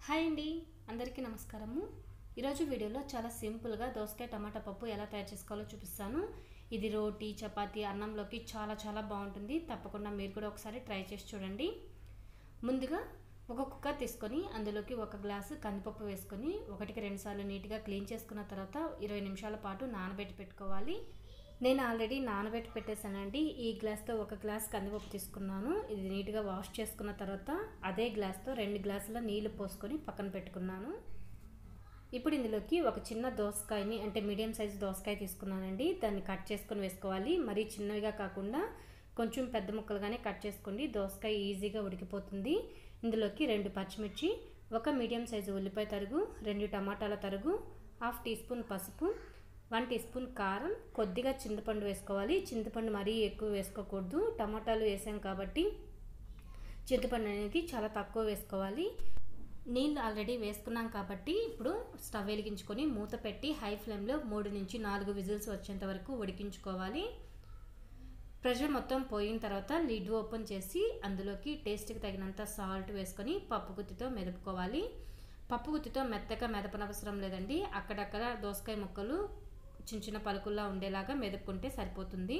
hi అండి అందరికీ నమస్కారము ఈరోజు వీడియోలో చాలా సింపుల్గా దోసకాయ టమాటా పప్పు ఎలా తయారు చేసుకోవాలో చూపిస్తాను ఇది రోటీ చపాతీ అన్నంలోకి చాలా చాలా బాగుంటుంది తప్పకుండా మీరు కూడా ఒకసారి ట్రై చేసి చూడండి ముందుగా ఒక కుక్కర్ తీసుకొని అందులోకి ఒక గ్లాసు కందిపప్పు వేసుకొని ఒకటికి రెండు సార్లు నీట్గా క్లీన్ చేసుకున్న తర్వాత ఇరవై నిమిషాల పాటు నానబెట్టి పెట్టుకోవాలి నేను ఆల్రెడీ నానబెట్టి పెట్టేశానండి ఈ గ్లాస్తో ఒక గ్లాస్ కందిపప్పు తీసుకున్నాను ఇది నీట్గా వాష్ చేసుకున్న తర్వాత అదే గ్లాస్తో రెండు గ్లాసుల నీళ్లు పోసుకొని పక్కన పెట్టుకున్నాను ఇప్పుడు ఇందులోకి ఒక చిన్న దోసకాయని అంటే మీడియం సైజు దోసకాయ తీసుకున్నానండి దాన్ని కట్ చేసుకొని వేసుకోవాలి మరీ చిన్నవిగా కాకుండా కొంచెం పెద్ద ముక్కలుగానే కట్ చేసుకోండి దోసకాయ ఈజీగా ఉడికిపోతుంది ఇందులోకి రెండు పచ్చిమిర్చి ఒక మీడియం సైజు ఉల్లిపాయ తరుగు రెండు టమాటాల తరుగు హాఫ్ టీ స్పూన్ పసుపు వన్ టీ స్పూన్ కారం కొద్దిగా చింతపండు వేసుకోవాలి చింతపండు మరీ ఎక్కువ వేసుకోకూడదు టమాటాలు వేసాం కాబట్టి చింతపండు అనేది చాలా తక్కువ వేసుకోవాలి నీళ్ళు ఆల్రెడీ వేసుకున్నాం కాబట్టి ఇప్పుడు స్టవ్ వెలిగించుకొని మూత పెట్టి హై ఫ్లేమ్లో మూడు నుంచి నాలుగు విజిల్స్ వచ్చేంత వరకు ఉడికించుకోవాలి ప్రెషర్ మొత్తం పోయిన తర్వాత లిడ్ ఓపెన్ చేసి అందులోకి టేస్ట్కి తగినంత సాల్ట్ వేసుకొని పప్పు గుత్తితో మెదుపుకోవాలి పప్పు గుత్తితో మెత్తగా మెదపనవసరం లేదండి అక్కడక్కడ దోసకాయ ముక్కలు చిన్న చిన్న పలుకుల్లా ఉండేలాగా మెదుపుకుంటే సరిపోతుంది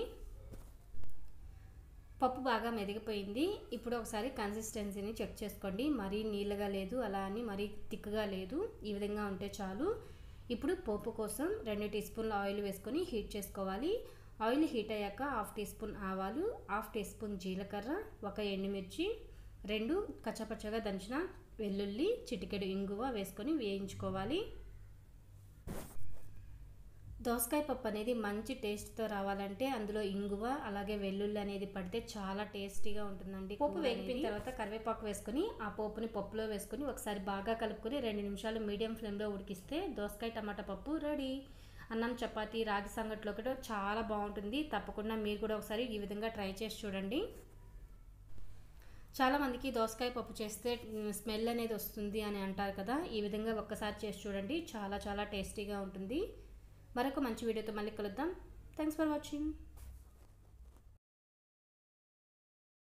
పప్పు బాగా మెదిగిపోయింది ఇప్పుడు ఒకసారి కన్సిస్టెన్సీని చెక్ చేసుకోండి మరీ నీళ్ళగా లేదు అలా అని మరీ థిక్గా లేదు ఈ విధంగా ఉంటే చాలు ఇప్పుడు పోపు కోసం రెండు టీ స్పూన్ల ఆయిల్ వేసుకొని హీట్ చేసుకోవాలి ఆయిల్ హీట్ అయ్యాక హాఫ్ టీ స్పూన్ ఆవాలు హాఫ్ టీ స్పూన్ జీలకర్ర ఒక ఎండుమిర్చి రెండు కచ్చపచ్చగా దంచిన వెల్లుల్లి చిటికెడు ఇంగువ వేసుకొని వేయించుకోవాలి దోసకాయ పప్పు అనేది మంచి టేస్ట్తో రావాలంటే అందులో ఇంగువ అలాగే వెల్లుల్లి అనేది పడితే చాలా టేస్టీగా ఉంటుందండి పప్పు వేగిపోయిన తర్వాత కరివేపాకు వేసుకొని ఆ పప్పుని పప్పులో వేసుకొని ఒకసారి బాగా కలుపుకొని రెండు నిమిషాలు మీడియం ఫ్లేమ్లో ఉడికిస్తే దోసకాయ టమాటా పప్పు రెడీ అన్నం చపాతీ రాగి సంగట్లో కూడా చాలా బాగుంటుంది తప్పకుండా మీరు కూడా ఒకసారి ఈ విధంగా ట్రై చేసి చూడండి చాలామందికి దోసకాయ పప్పు చేస్తే స్మెల్ అనేది వస్తుంది అని అంటారు కదా ఈ విధంగా ఒక్కసారి చేసి చూడండి చాలా చాలా టేస్టీగా ఉంటుంది మరొక మంచి వీడియోతో మళ్ళీ కలుద్దాం థ్యాంక్స్ ఫర్ వాచింగ్